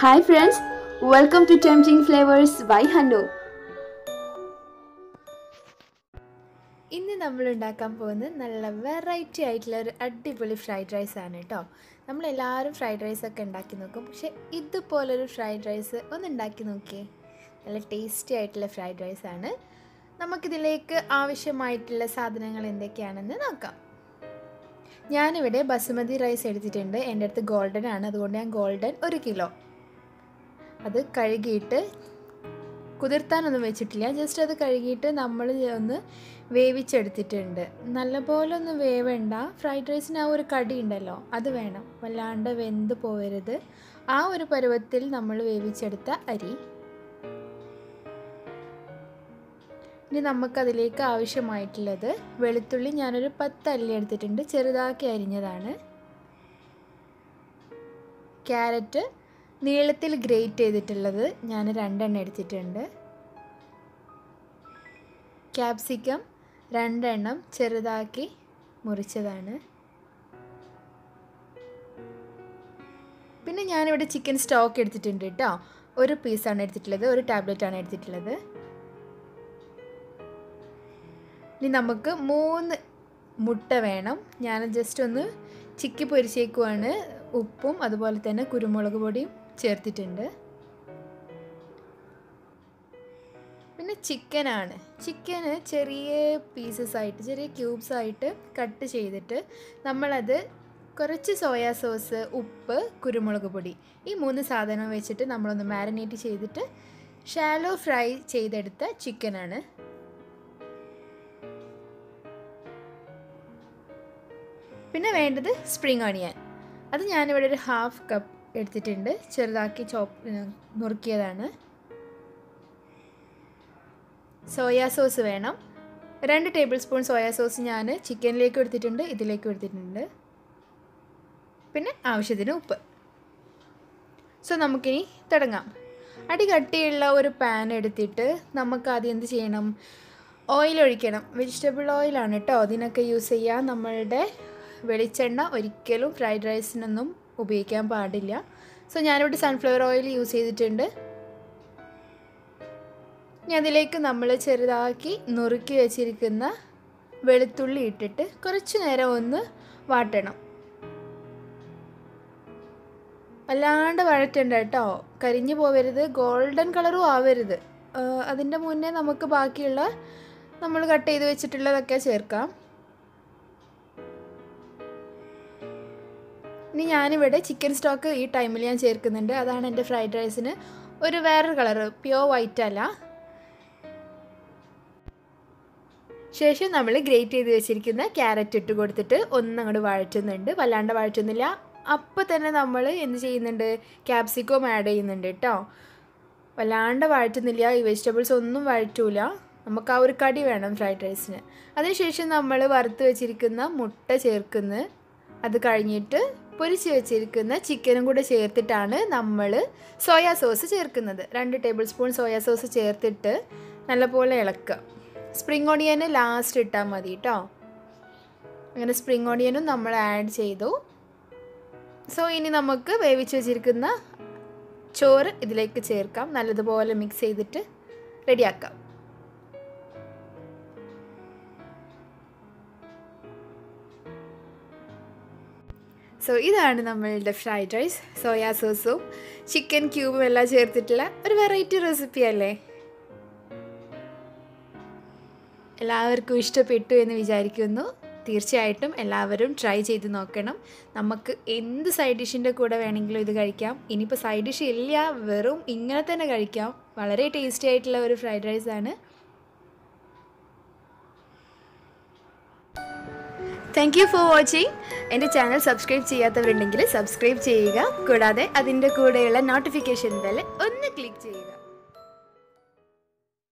Hi friends, welcome to Tempting Flavors by Hanu. ഇന്ന് നമ്മൾ ഉണ്ടാക്കാൻ പോകുന്നത് നല്ല വെറൈറ്റി ആയിട്ടുള്ള ഒരു അടിപൊളി ഫ്രൈഡ് റൈസ് ആണ് കേട്ടോ നമ്മളെല്ലാവരും ഫ്രൈഡ് റൈസ് ഒക്കെ ഉണ്ടാക്കി നോക്കും പക്ഷെ ഇതുപോലൊരു ഫ്രൈഡ് റൈസ് ഒന്ന് ഉണ്ടാക്കി നോക്കിയേ നല്ല ടേസ്റ്റി ആയിട്ടുള്ള ഫ്രൈഡ് റൈസ് ആണ് നമുക്കിതിലേക്ക് ആവശ്യമായിട്ടുള്ള സാധനങ്ങൾ എന്തൊക്കെയാണെന്ന് നോക്കാം ഞാനിവിടെ ബസുമതി റൈസ് എടുത്തിട്ടുണ്ട് എൻ്റെ അടുത്ത് ഗോൾഡൻ ആണ് അതുകൊണ്ട് ഞാൻ ഗോൾഡൻ ഒരു കിലോ അത് കഴുകിയിട്ട് കുതിർത്താനൊന്നും വെച്ചിട്ടില്ല ജസ്റ്റ് അത് കഴുകിയിട്ട് നമ്മൾ ഒന്ന് വേവിച്ചെടുത്തിട്ടുണ്ട് നല്ലപോലെ ഒന്ന് വേവേണ്ട ഫ്രൈഡ് റൈസിന് ആ ഒരു കടി ഉണ്ടല്ലോ അത് വേണം വല്ലാണ്ട് വെന്ത് പോവരുത് ആ ഒരു പരുവത്തിൽ നമ്മൾ വേവിച്ചെടുത്ത അരി ഇനി നമുക്കതിലേക്ക് ആവശ്യമായിട്ടുള്ളത് വെളുത്തുള്ളി ഞാനൊരു പത്ത് അല്ലി എടുത്തിട്ടുണ്ട് ചെറുതാക്കി അരിഞ്ഞതാണ് ക്യാരറ്റ് നീളത്തിൽ ഗ്രേറ്റ് ചെയ്തിട്ടുള്ളത് ഞാൻ രണ്ടെണ്ണം എടുത്തിട്ടുണ്ട് ക്യാപ്സിക്കം രണ്ടെണ്ണം ചെറുതാക്കി മുറിച്ചതാണ് പിന്നെ ഞാനിവിടെ ചിക്കൻ സ്റ്റോക്ക് എടുത്തിട്ടുണ്ട് കേട്ടോ ഒരു പീസാണ് എടുത്തിട്ടുള്ളത് ഒരു ടാബ്ലറ്റാണ് എടുത്തിട്ടുള്ളത് ഇനി നമുക്ക് മൂന്ന് മുട്ട വേണം ഞാൻ ജസ്റ്റ് ഒന്ന് ചിക്കി പൊരിച്ചേക്കുവാണ് ഉപ്പും അതുപോലെ തന്നെ കുരുമുളക് പൊടിയും ചേർത്തിട്ടുണ്ട് പിന്നെ ചിക്കനാണ് ചിക്കന് ചെറിയ പീസസ് ആയിട്ട് ചെറിയ ക്യൂബ്സ് ആയിട്ട് കട്ട് ചെയ്തിട്ട് നമ്മളത് കുറച്ച് സോയാ സോസ് ഉപ്പ് കുരുമുളക് പൊടി ഈ മൂന്ന് സാധനം വെച്ചിട്ട് നമ്മളൊന്ന് മാരിനേറ്റ് ചെയ്തിട്ട് ഷാലോ ഫ്രൈ ചെയ്തെടുത്ത ചിക്കനാണ് പിന്നെ വേണ്ടത് സ്പ്രിങ് ഓണിയൻ അത് ഞാനിവിടെ ഒരു ഹാഫ് കപ്പ് എടുത്തിട്ടുണ്ട് ചെറുതാക്കി ചോപ്പ് നുറുക്കിയതാണ് സോയാ സോസ് വേണം രണ്ട് ടേബിൾ സ്പൂൺ സോയാ സോസ് ഞാൻ ചിക്കനിലേക്കും എടുത്തിട്ടുണ്ട് ഇതിലേക്കും എടുത്തിട്ടുണ്ട് പിന്നെ ആവശ്യത്തിന് ഉപ്പ് സോ നമുക്കിനി തുടങ്ങാം അടി കട്ടിയുള്ള ഒരു പാൻ എടുത്തിട്ട് നമുക്ക് ആദ്യം എന്ത് ചെയ്യണം ഓയിൽ ഒഴിക്കണം വെജിറ്റബിൾ ഓയിലാണ് കേട്ടോ അതിനൊക്കെ യൂസ് ചെയ്യാം നമ്മളുടെ വെളിച്ചെണ്ണ ഒരിക്കലും ഫ്രൈഡ് റൈസിനൊന്നും ഉപയോഗിക്കാൻ പാടില്ല സോ ഞാനിവിടെ സൺഫ്ലവർ ഓയിൽ യൂസ് ചെയ്തിട്ടുണ്ട് ഇനി അതിലേക്ക് നമ്മൾ ചെറുതാക്കി നുറുക്കി വെച്ചിരിക്കുന്ന വെളുത്തുള്ളി ഇട്ടിട്ട് കുറച്ച് നേരം ഒന്ന് വാട്ടണം വല്ലാണ്ട് വഴറ്റണ്ട കേട്ടോ കരിഞ്ഞു പോവരുത് ഗോൾഡൻ കളറും ആവരുത് അതിൻ്റെ മുന്നേ നമുക്ക് ബാക്കിയുള്ള നമ്മൾ കട്ട് ചെയ്ത് വെച്ചിട്ടുള്ളതൊക്കെ ചേർക്കാം ഇനി ഞാനിവിടെ ചിക്കൻ സ്റ്റോക്ക് ഈ ടൈമിൽ ഞാൻ ചേർക്കുന്നുണ്ട് അതാണ് എൻ്റെ ഫ്രൈഡ് റൈസിന് ഒരു വേറൊരു കളറ് പ്യോർ വൈറ്റ് അല്ല ശേഷം നമ്മൾ ഗ്രേറ്റ് ചെയ്ത് വെച്ചിരിക്കുന്ന ക്യാരറ്റ് ഇട്ട് കൊടുത്തിട്ട് ഒന്നങ്ങോട്ട് വഴറ്റുന്നുണ്ട് വല്ലാണ്ട് വഴറ്റുന്നില്ല അപ്പോൾ തന്നെ നമ്മൾ എന്ത് ചെയ്യുന്നുണ്ട് ക്യാപ്സിക്കോം ആഡ് ചെയ്യുന്നുണ്ട് കേട്ടോ വല്ലാണ്ട് വഴറ്റുന്നില്ല ഈ വെജിറ്റബിൾസ് ഒന്നും വഴറ്റൂല നമുക്ക് ആ ഒരു കടി വേണം ഫ്രൈഡ് റൈസിന് അതിനുശേഷം നമ്മൾ വറുത്ത് വെച്ചിരിക്കുന്ന മുട്ട ചേർക്കുന്നു അത് കഴിഞ്ഞിട്ട് പൊരിച്ച് വെച്ചിരിക്കുന്ന ചിക്കനും കൂടെ ചേർത്തിട്ടാണ് നമ്മൾ സോയാ സോസ് ചേർക്കുന്നത് രണ്ട് ടേബിൾ സ്പൂൺ സോയാ സോസ് ചേർത്തിട്ട് നല്ലപോലെ ഇളക്കുക സ്പ്രിങ് ഓണിയന് ലാസ്റ്റ് ഇട്ടാൽ മതി കേട്ടോ അങ്ങനെ സ്പ്രിങ് ഓണിയനും നമ്മൾ ആഡ് ചെയ്തു സോ ഇനി നമുക്ക് വേവിച്ച് വെച്ചിരിക്കുന്ന ചോറ് ഇതിലേക്ക് ചേർക്കാം നല്ലതുപോലെ മിക്സ് ചെയ്തിട്ട് റെഡിയാക്കാം സോ ഇതാണ് നമ്മളുടെ ഫ്രൈഡ് റൈസ് സോയാ സോസും ചിക്കൻ ക്യൂബും എല്ലാം ചേർത്തിട്ടുള്ള ഒരു വെറൈറ്റി റെസിപ്പി അല്ലേ എല്ലാവർക്കും ഇഷ്ടപ്പെട്ടു എന്ന് വിചാരിക്കുന്നു തീർച്ചയായിട്ടും എല്ലാവരും ട്രൈ ചെയ്ത് നോക്കണം നമുക്ക് എന്ത് സൈഡ് ഡിഷിൻ്റെ കൂടെ വേണമെങ്കിലും ഇത് കഴിക്കാം ഇനിയിപ്പോൾ സൈഡ് ഡിഷ് ഇല്ല വെറും ഇങ്ങനെ തന്നെ കഴിക്കാം വളരെ ടേസ്റ്റി ആയിട്ടുള്ള ഒരു ഫ്രൈഡ് റൈസ് ആണ് താങ്ക് യു ഫോർ വാച്ചിങ് എൻ്റെ ചാനൽ സബ്സ്ക്രൈബ് ചെയ്യാത്തവരുണ്ടെങ്കിൽ സബ്സ്ക്രൈബ് ചെയ്യുക കൂടാതെ അതിൻ്റെ കൂടെയുള്ള നോട്ടിഫിക്കേഷൻ ബെൽ ഒന്ന് ക്ലിക്ക് ചെയ്യുക